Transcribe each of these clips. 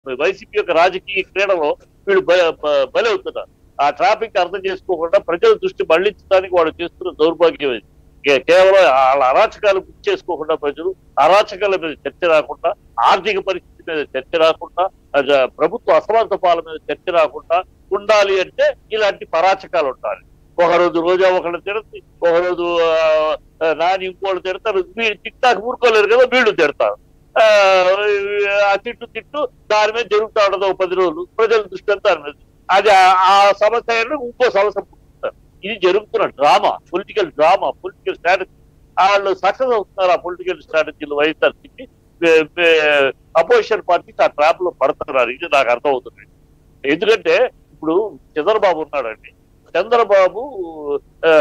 YCP యొక్క రాజకీయ క్రీడలో వీళ్ళు బ- బ- బలవుతున్నారు ఆ ట్రాఫిక్ అర్థం చేసుకోకుండా ప్రజల దృష్టి మళ్లించడానికి వాళ్ళు చేస్తున్న దౌర్భాగ్యం ఇది కే- కేవలం వాళ్ళ అరాచకాలు గుర్తు చేసుకోకుండా ప్రజలు అరాచకాల మీద చర్చ రాకుండా ఆర్థిక పరిస్థితి మీద చర్చ రాకుండా అజ- ప్రభుత్వ అసమర్థ మీద చర్చ రాకుండా ఉండాలి అంటే ఇలాంటి పరాచకాలు ఉండాలి ఒక రోజు రోజా ఒకళ్ళు తిడుతుంది ఒక రోజు ఆ, ఆ, నాని ఇంకోళ్ళు తిడతారు వీళ్ళు తిట్టాక ఊరుకోలేరు కదా వీళ్ళు తిడతారు ఆ, ఆ తిట్టు తిట్టు దాని మీద జరుగుతూ ఉండదు ఒక పది రోజులు ప్రజల దృష్టి అంతా దాని మీద అది ఆ- ఆ సమస్య అయినా ఇంకో సమస్య పుట్టుకుంటారు ఇది జరుగుతున్న drama political drama political strategy వాళ్ళు సక్సెస్ అవుతున్నారు ఆ పొలిటికల్ స్ట్రాటజీలు వైఎస్ఆర్సీపీ అపోజిషన్ పార్టీస్ ఆ ట్రాప్ లో పడుతున్నారు ఇది నాకు అర్థం అవుతుంది ఎందుకంటే ఇప్పుడు చంద్రబాబు ఉన్నాడండి చంద్రబాబు ఆ,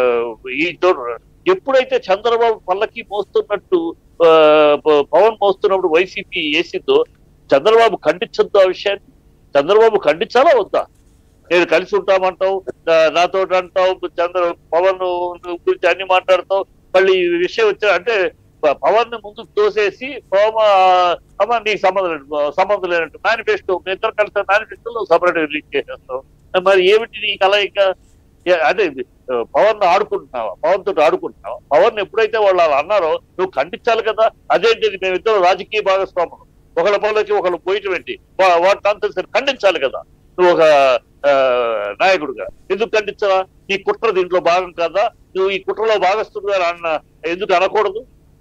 ఈ చూడు ఎప్పుడైతే చంద్రబాబు పల్లకి మోస్తున్నట్టు ఆ, ప- పవన్ మోస్తున్నప్పుడు వైసీపీ వేసిందో చంద్రబాబు ఖండించొద్దు ఆ విషయాన్ని చంద్రబాబు ఖండించాలా వద్దా నేను కలిసి ఉంటామంటావు నా- నాతో అంటావు చంద్ర పవన్ గురించి అన్ని మాట్లాడతావు మళ్ళీ ఈ విషయం వచ్చా అంటే ప- పవన్ ని ముందుకు తోసేసి పవన్ అమ్మ నీకు సంబంధం లేదు సంబంధం లేనట్టు మేనిఫెస్టో మీ ఇద్దరు కలిసి మేనిఫెస్టోలో సపరేట్ రిలీజ్ చేసేస్తాం మరి ఏమిటి నీ కలయిక ఏ- అంటే ఇది, ఆ, పవన్ ను ఆడుకుంటున్నావా పవన్ తోటి ఆడుకుంటున్నావా పవన్ ని ఎప్పుడైతే వాళ్ళు అలా అన్నారో నువ్వు ఖండించాలి కదా అదేంటిది మేమిద్దరం రాజకీయ భాగస్వాములు ఒకళ్ళ పనులకి ఒకళ్ళు పోయటం ఏంటి వా- వాటిని అంతా సరే ఖండించాలి కదా నువ్వు ఒక ఆ, నాయకుడిగా ఎందుకు ఖండించవా నీ కుట్ర దీంట్లో భాగం కాదా నువ్వు ఈ కుట్రలో భాగస్తుడుగా అన్న ఎందుకు అనకూడదు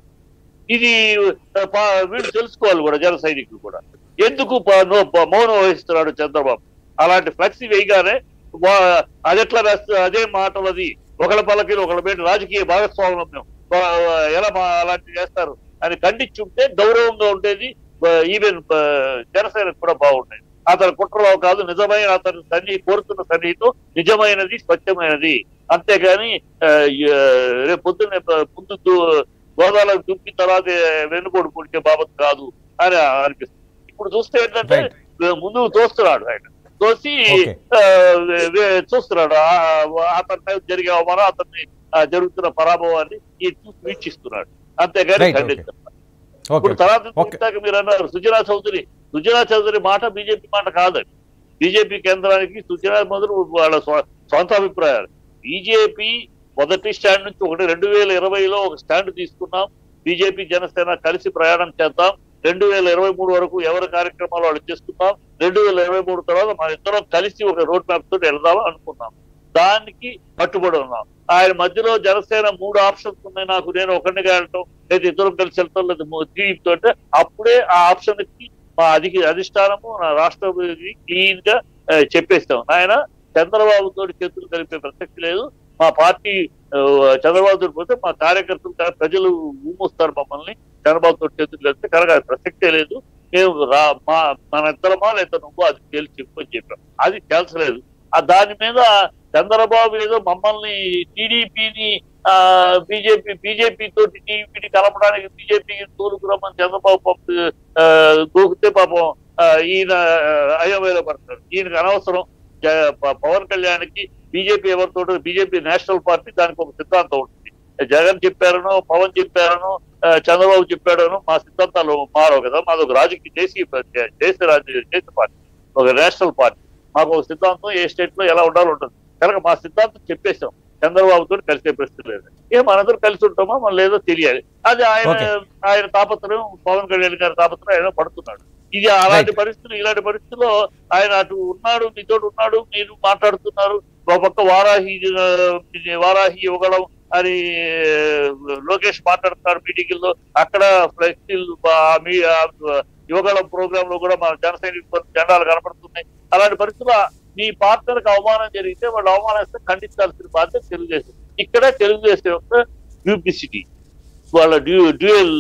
ఇది ఆ, పా- వీళ్ళు తెలుసుకోవాలి కూడా జన సైనికులు కూడా ఎందుకు ప- నో- ప- మౌనం వహిస్తున్నాడు చంద్రబాబు అలాంటి ఫ్లెక్సీ వేయగానే వా- అది ఎట్లా వేస్తా అదే మాటలు అది ఒకళ్ళ పలకి ఒకళ్ళ పెట్టి రాజకీయ భాగస్వామ్యం మేము వా- వా- ఎలా మా- అలాంటివి చేస్తారు అని ఖండించుంటే గౌరవంగా ఉండేది ఈవెన్ జనసేన కూడా బాగుండేది అతని కుట్రలో కాదు నిజమైన అతని సన్ని కోరుతున్న సన్నిహితం నిజమైనది స్వచ్ఛమైనది అంతేగాని ఆ, ఈ- రేపు పొద్దున్నే ప- ముందు దు- గోదావరి దుక్కి తర్వాత వెన్నుపోటు పుడిచే బాబత్ కాదు అని అనిపిస్తుంది ఇప్పుడు చూస్తే ఏంటంటే Right. ముందు తోస్తున్నాడు ఆయన తోసి Okay. ఆ, వే- వే- చూస్తున్నాడు ఆ- అతని మీద జరిగే అవమానం అతన్ని ఆ, జరుగుతున్న పరాభవాన్ని ఈ చూసి వీక్షిస్తున్నాడు అంతేగాని Right, okay. ఖండించారు ఓకే ఇప్పుడు తర్వాత ఓకే ఇందాక మీరు అన్నారు సుజనా చౌదరి సుజనా చౌదరి మాట బీజేపీ మాట కాదండి బీజేపీ కేంద్రానికి సుజనా మొదలు వాళ్ళ స్వ- సొంత అభిప్రాయాలు బీజేపీ మొదటి స్టాండ్ నుంచి ఒకటి రెండు వేల ఇరవైలో ఒక స్టాండ్ తీసుకున్నాం బీజేపీ జనసేన కలిసి ప్రయాణం చేద్దాం రెండు వేల ఇరవై మూడు వరకు ఎవరి కార్యక్రమాలు వాళ్ళు చేసుకుందాం రెండు వేల ఇరవై మూడు తర్వాత మన ఇద్దరం కలిసి ఒక రోడ్ మ్యాప్ తోటి వెళ్దామని అనుకున్నాం దానికి కట్టుబడి ఉన్నాం ఆయన మధ్యలో జనసేన మూడు ఆప్షన్స్ ఉన్నాయి నాకు నేను ఒకరినిగా వెళ్ళటం లేదా ఇద్దరం కలిసి వెళ్తాం లేదా టీడీపీ తోటి అప్పుడే ఆ ఆప్షన్ కి మా అధిక అధిష్టానము నా రాష్ట్ర క్లీన్ గా ఆ, చెప్పేస్తాం ఆయన చంద్రబాబు తోటి చేతులు కలిపే ప్రసక్తి లేదు మా పార్టీ ఆ, చంద్రబాబు తోటి పోతే మా కార్యకర్తలు కా- ప్రజలు ఊమొస్తారు మమ్మల్ని చంద్రబాబు తోటి చేతులు కలిపితే కనుక అది ప్రసక్తే లేదు మేము రా మా మన ఇద్దరమా లేదా నువ్వు అది తేల్చి చెప్పు అని చెప్పాం అది తేల్చలేదు ఆ దాని మీద చంద్రబాబు ఏదో మమ్మల్ని టీడీపీని బీజేపీ బీజేపీ తోటి టీడీపీని కలపడానికి బీజేపీకి తోలుకురమ్మని చంద్రబాబు పంపి ఆ, దూకితే పాపం ఆ, ఈయన అయోమయంలో పడతాడు ఈయనకు అనవసరం జ- ప- పవన్ కళ్యాణ్కి బీజేపీ ఎవరితో బీజేపీ నేషనల్ పార్టీ దానికి ఒక సిద్ధాంతం ఉంటుంది జగన్ చెప్పారనో పవన్ చెప్పారనో ఆ, చంద్రబాబు చెప్పాడనో మా సిద్ధాంతాలు మారవు కదా మాది ఒక రాజకీయ దేశీయ ప- దేశ రాజ్య దేశ పార్టీ ఒక నేషనల్ పార్టీ మాకు ఒక సిద్ధాంతం ఏ స్టేట్ లో ఎలా ఉండాలో ఉంటుంది కనుక మా సిద్ధాంతం చెప్పేసాం చంద్రబాబుతో కలిసే ప్రశ్న లేదు ఏ మనందరం కలిసి ఉంటామా మనం లేదో తెలియాలి అది ఆయన Okay. ఆయన తాపత్రయం పవన్ కళ్యాణ్ గారి తాపత్రయం ఆయన పడుతున్నాడు ఇది అలాంటి Right. పరిస్థితులు ఇలాంటి పరిస్థితుల్లో ఆయన అటు ఉన్నాడు మీతో ఉన్నాడు మీరు మాట్లాడుతున్నారు ఒక పక్క వారాహి ఆ, వారాహి ఇవ్వగలం అని ఆ, లోకేష్ మాట్లాడుతున్నారు మీటింగ్ లో అక్కడ ఫ్లెక్సీలు మీ ఆ, యువగళం ప్రోగ్రామ్ లో కూడా మన జన సైనిక జెండాలు కనపడుతున్నాయి అలాంటి పరిస్థితుల్లో నీ పార్టీలకు అవమానం జరిగితే వాళ్ళు అవమానిస్తే ఖండించాల్సిన బాధ్యత తెలుగుదేశం ఇక్కడ తెలుగుదేశం యొక్క డ్యూప్లిసిటీ వాళ్ళ డ్యూ డ్యూయల్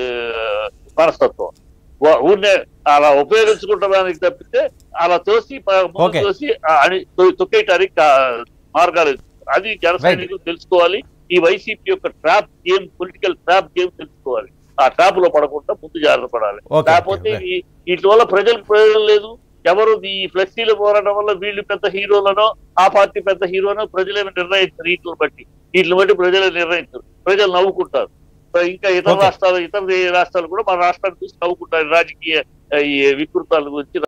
మనస్తత్వం వా- ఊరినే అలా ఉపయోగించుకుంటానికి తప్పితే అలా తోసి ప- ముందు Okay. తోసి ఆ అని తొ- తొక్కేయటానికి కా- మార్గాలు ఎదుగుతారు. అది జనసైనికులు తెలుసుకోవాలి ఈ వైసీపీ యొక్క trap game political trap game తెలుసుకోవాలి ఆ ట్రాప్ లో పడకుండా ముందు జాగ్రత్త పడాలి Okay, కాకపోతే okay, ఈ- వీటి వల్ల ప్రజలకు ప్రయోజనం లేదు ఎవరు ఈ ఫ్లెక్సీలు పోరాటం వల్ల వీళ్ళు పెద్ద హీరోలనో ఆ పార్టీ పెద్ద హీరోనో ప్రజలేమి నిర్ణయించారు వీటిని బట్టి వీటిని బట్టి ప్రజలు నిర్ణయించారు ప్రజలు నవ్వుకుంటారు ఇంకా ఇతర Okay. రాష్ట్రాలు ఇతర రాష్ట్రాలు కూడా మన రాష్ట్రాన్ని చూసి నవ్వుకుంటారు రాజకీయ ఆ, ఈ వికృతాల గురించి